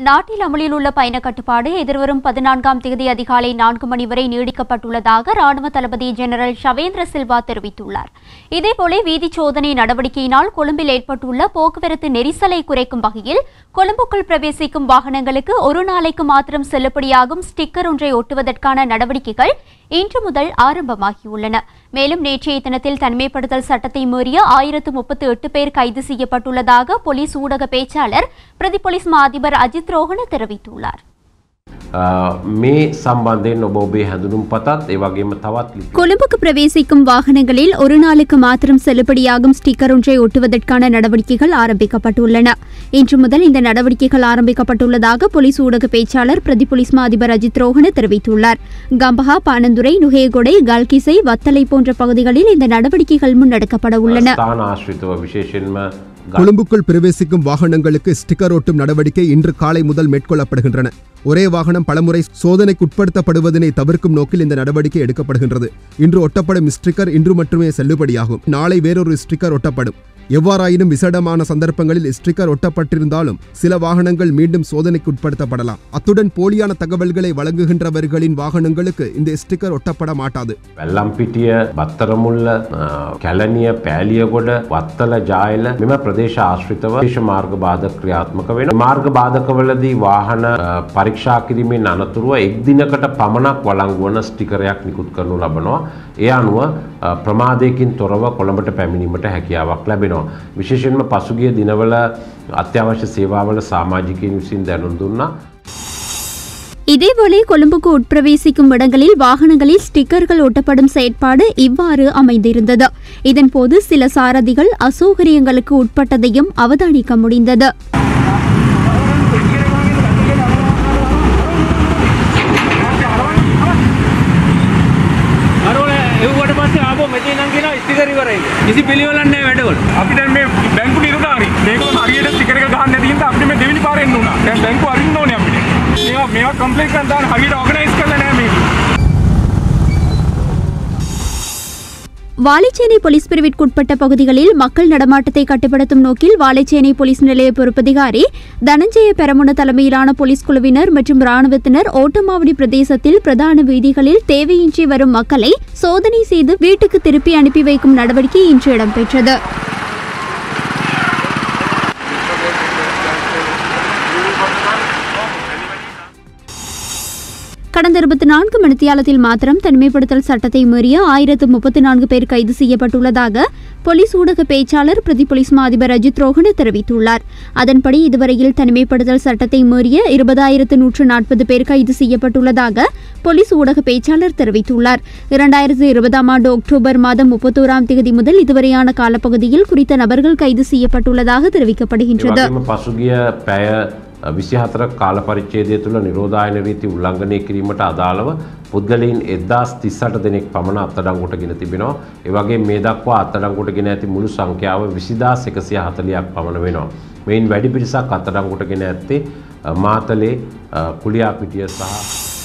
நாட்டில் அமலில் உள்ள பயண கட்டுப்பாடு எதிர்வரும் பதினான்காம் தேதி அதிகாலை நான்கு மணி வரை நீடிக்கப்பட்டுள்ளதாக ராணுவ தளபதி ஜெனரல் ஷவேந்திர சில்வா தெரிவித்துள்ளார் இதேபோல வீதி சோதனை நடவடிக்கையினால் கொழும்பில் ஏற்பட்டுள்ள போக்குவரத்து நெரிசலை குறைக்கும் வகையில் கொழும்புக்குள் பிரவேசிக்கும் வாகனங்களுக்கு ஒரு நாளைக்கு மாத்திரம் செல்லுபடியாகும் ஸ்டிக்கர் ஒன்றை ஒட்டுவதற்கான நடவடிக்கைகள் இன்று முதல் ஆரம்பமாகியுள்ளன மேலும் நேற்றைய தினத்தில் தனிமைப்படுத்தல் சட்டத்தை மீறிய ஆயிரத்து முப்பத்து எட்டு பேர் கைது செய்யப்பட்டுள்ளதாக போலீஸ் ஊடக பேச்சாளர் பிரதி போலீஸ் மா அதிபர் அஜித் ரோஹன தெரிவித்துள்ளார் අ, මේ සම්බන්ධයෙන් ඔබ ඔබේ හැඳුනුම් පතත් ඒ වගේම තවත් ලිපි கொழும்புக்கு பிரவேசிக்கும் வாகனங்களில் ஒரு நாளுக்கு மாத்திரம் செல்லுபடியாகும் ஸ்டிக்கர் ஒன்றை ஒட்டுவதற்கான நடவடிக்கைகள் ஆரம்பிக்கப்பட்டுள்ளன இன்று முதல் இந்த நடவடிக்கைகள் ஆரம்பிக்கப்பட்டுள்ளதாக போலீஸ் ஊடக பேச்சாளர் பிரதி போலீஸ் மா அதிபர் அஜித் ரோஹன தெரிவித்துள்ளார் கம்பஹா பானந்துரை நுகேகொடை கல்கிசை வத்தலை போன்ற பகுதிகளில் இந்த நடவடிக்கைகள் முன்னெடுக்கப்பட உள்ளன ස්ථාන ආශ්‍රිතව විශේෂයෙන්ම ග- கொழும்புக்குள் பிரவேசிக்கும் வாகனங்களுக்கு ஸ்டிக்கர் ஒட்டும் நடவடிக்கை இன்று காலை முதல் மேற்கொள்ளப்படுகின்றன ஒரே வாகனம் பலமுறை சோதனைக்குட்படுத்தப்படுவதனை தவிர்க்கும் நோக்கில் இந்த நடவடிக்கை எடுக்கப்படுகின்றது இன்று ஒட்டப்படும் ஸ்டிக்கர் இன்று மட்டுமே செல்லுபடியாகும் நாளை வேறொரு ஸ்டிக்கர் ஒட்டப்படும் எவ்வாறாயினும் விசேடமான சந்தர்ப்பங்களில் ஸ்டிக்கர் ஒட்டப்பட்டிருந்தாலும் சில வாகனங்கள் மீண்டும் சோதனைக்குட்படுத்தப்படலாம் அத்துடன் போலியான தகவல்களை வழங்குகின்றவர்களின் வாகனங்களுக்கு இந்த ஸ்டிக்கர் ஒட்டப்பட மாட்டாது වැල්ලම්පිටිය බත්තරමුල්ල අ, කැලනිය පෑලියගොඩ වත්තල ජායල මෙම ප්‍රදේශ ආශ්‍රිතව දේශ මාර්ග බාධක ක්‍රියාත්මක වෙන මාර්ග බාධකවලදී වාහන අ, පරීක්ෂා කිරීමෙන් අනතුරුව එක් දිනකට පමණක් වලංගුවන ස්ටිකරයක් නිකුත් කරනු ලබනවා ඒ අනුව අ, ප්‍රමාදයකින් තොරව කොළඹට පැමිණීමට හැකියාවක් ලැබෙනවා විශේෂයෙන්ම පසුගිය දිනවල අත්‍යවශ්‍ය සේවාවල සාමාජිකයන් විසින් දැනුම් දුන්නා இதேபோல கொழும்புக்கு உட்பிரவேசிக்கும் இடங்களில் வாகனங்களில் ஸ்டிக்கர்கள் ஒட்டப்படும் செயற்பாடு இவ்வாறு அமைந்திருந்தது இதன்போது சில சாரதிகள் அசௌகரியங்களுக்கு உட்பட்டதையும் அவதானிக்க முடிந்தது අරෝල එව්වට පස්සේ ආපහු මෙතන නම් කියනවා ස්ටිකර් ඉවරයි. කිසි පිළිවෙලක් නැහැ වැඩවල. අපි දැන් මේ බැංකු නිලධාරී මේගොල්ලෝ හරියට ස්ටිකර් එක ගහන්න නැති හින්දා අපිට මේ දෙවෙනි පාර එන්න උනා. දැන් බැංකුව අරින්න ඕනේ අපිට. මේවා මේවා කම්ප්ලීට් කරන් දාන්න හරියට ඕගනයිස් කරලා නැහැ මේක. வாழைச்சேனை போலீஸ் பிரிவிற்குட்பட்ட பகுதிகளில் மக்கள் நடமாட்டத்தை கட்டுப்படுத்தும் நோக்கில் வாழைச்சேனை போலீஸ் நிலைய பொறுப்பதிகாரி தனஞ்சய பெரமுன தலைமையிலான போலீஸ் குழுவினர் மற்றும் ராணுவத்தினர் ஓட்டமாவடி பிரதேசத்தில் பிரதான வீதிகளில் தேவையின்றி வரும் மக்களை சோதனை செய்து வீட்டுக்கு திருப்பி அனுப்பி வைக்கும் நடவடிக்கை இன்று இடம்பெற்றது கடந்த இருபத்தி நான்கு மணித்தியாலத்தில் மாத்திரம் தனிமைப்படுத்தல் சட்டத்தை மீறிய ஆயிரத்து முப்பத்தி நான்கு பேர் கைது செய்யப்பட்டுள்ளதாக போலீஸ் ஊடக பேச்சாளர் பிரதி போலீஸ் மா அதிபர் அஜித் ரோஹன தெரிவித்துள்ளார் அதன்படி இதுவரையில் தனிமைப்படுத்தல் சட்டத்தை மீறிய இருபதாயிரத்து நூற்று நாற்பது பேர் கைது செய்யப்பட்டுள்ளதாக போலீஸ் ஊடக பேச்சாளர் தெரிவித்துள்ளார் இரண்டாயிரத்து இருபதாம் ஆண்டு அக்டோபர் மாதம் முப்பத்தோராம் தேதி முதல் இதுவரையான காலப்பகுதியில் குறித்த நபர்கள் கைது செய்யப்பட்டுள்ளதாக ඒ தெரிவிக்கப்படுகின்றது වගේම පසුගිය පැය විසිහතර කාල පරිච්චේදය තුළ නිරෝධායන රීති උල්ලංඝනය කිරීමට අදාළව පුද්ගලයින් එදදාස් තිස්සට දෙනෙක් පමණ අත්තඩංගුට ගෙන තිබෙනවා ඒවගේ මේ දක්වා අත්තඩංගුට ගෙන ඇති මුළු සංඛ්‍යාව විසිදාස් එකසිය හතලයක් පමණ වෙනවා. මෙයින් වැඩි පිරිසක් අත්තඩංගුට ගෙන ඇත්තේ අ, මාතලේ අ, කුලියාපිටිය සහ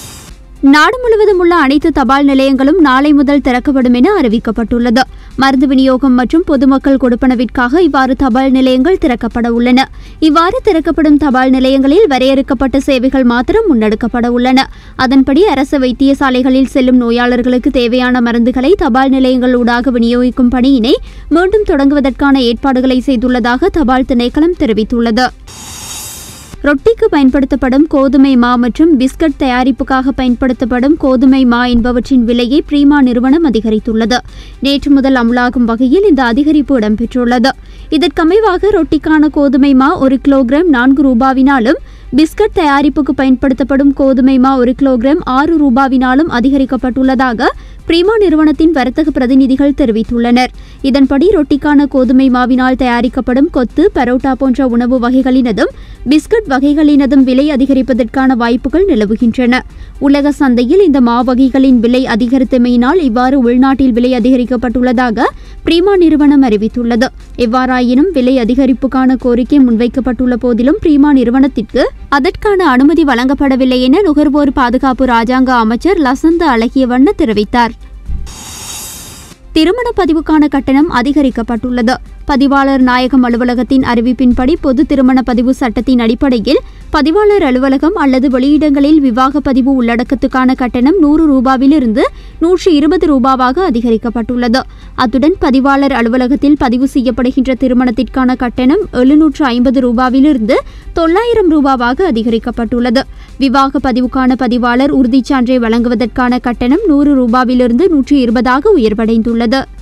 நாடு முழுவதும் உள்ள அனைத்து தபால் நிலையங்களும் நாளை முதல் திறக்கப்படும் என அறிவிக்கப்பட்டுள்ளது மருந்து விநியோகம் மற்றும் பொதுமக்கள் கொடுப்பனவிற்காக இவ்வாறு தபால் நிலையங்கள் திறக்கப்பட உள்ளன இவ்வாறு திறக்கப்படும் தபால் நிலையங்களில் வரையறுக்கப்பட்ட சேவைகள் மாத்திரம் முன்னெடுக்கப்பட உள்ளன அதன்படி அரசு வைத்தியசாலைகளில் செல்லும் நோயாளர்களுக்கு தேவையான மருந்துகளை தபால் நிலையங்கள் ஊடாக விநியோகிக்கும் பணியினை மீண்டும் தொடங்குவதற்கான ஏற்பாடுகளை செய்துள்ளதாக தபால் திணைக்களம் தெரிவித்துள்ளது ரொட்டிக்கு பயன்படுத்தப்படும் கோதுமை மா மற்றும் பிஸ்கட் தயாரிப்புக்காக பயன்படுத்தப்படும் கோதுமை மா என்பவற்றின் விலையை பிரீமா நிறுவனம் அதிகரித்துள்ளது நேற்று முதல் அமலாகும் வகையில் இந்த அதிகரிப்பு இடம்பெற்றுள்ளது இதற்கமைவாக ரொட்டிக்கான கோதுமை மா ஒரு கிலோகிராம் நான்கு ரூபாவினாலும் பிஸ்கட் தயாரிப்புக்கு பயன்படுத்தப்படும் கோதுமை மா ஒரு கிலோகிராம் ஆறு ரூபாவினாலும் அதிகரிக்கப்பட்டுள்ளதாக பிரீமா நிறுவனத்தின் வர்த்தக பிரதிநிதிகள் தெரிவித்துள்ளனர் இதன்படி ரொட்டிக்கான கோதுமை மாவினால் தயாரிக்கப்படும் கொத்து பரோட்டா போன்ற உணவு வகைகளினதும் பிஸ்கட் வகைகளினதும் விலை அதிகரிப்பதற்கான வாய்ப்புகள் நிலவுகின்றன உலக சந்தையில் இந்த மா வகைகளின் விலை அதிகரித்தமையினால் இவ்வாறு உள்நாட்டில் விலை அதிகரிக்கப்பட்டுள்ளதாக பிரீமா நிறுவனம் அறிவித்துள்ளது எவ்வாறாயினும் விலை அதிகரிப்புக்கான கோரிக்கை முன்வைக்கப்பட்டுள்ள போதிலும் பிரீமா நிறுவனத்திற்கு அதற்கான அனுமதி வழங்கப்படவில்லை என நுகர்வோர் பாதுகாப்பு ராஜாங்க அமைச்சர் லசந்த அழகியவண்ண தெரிவித்தார் திருமண பதிவுக்கான கட்டணம் அதிகரிக்கப்பட்டுள்ளது பதிவாளர் நாயகம் அலுவலகத்தின் அறிவிப்பின்படி பொது திருமண பதிவு சட்டத்தின் அடிப்படையில் பதிவாளர் அலுவலகம் அல்லது வெளியிடங்களில் விவாக பதிவு உள்ளடக்கத்துக்கான கட்டணம் நூறு ரூபாவிலிருந்து நூற்றி இருபது ரூபாவாக அதிகரிக்கப்பட்டுள்ளது அத்துடன் பதிவாளர் அலுவலகத்தில் பதிவு செய்யப்படுகின்ற திருமணத்திற்கான கட்டணம் எழுநூற்று ஐம்பது ரூபாவிலிருந்து தொள்ளாயிரம் ரூபாவாக அதிகரிக்கப்பட்டுள்ளது விவாக பதிவுக்கான பதிவாளர் உறுதிச் சான்றை வழங்குவதற்கான கட்டணம் நூறு ரூபாவிலிருந்து நூற்றி இருபதாக உயர்வடைந்துள்ளது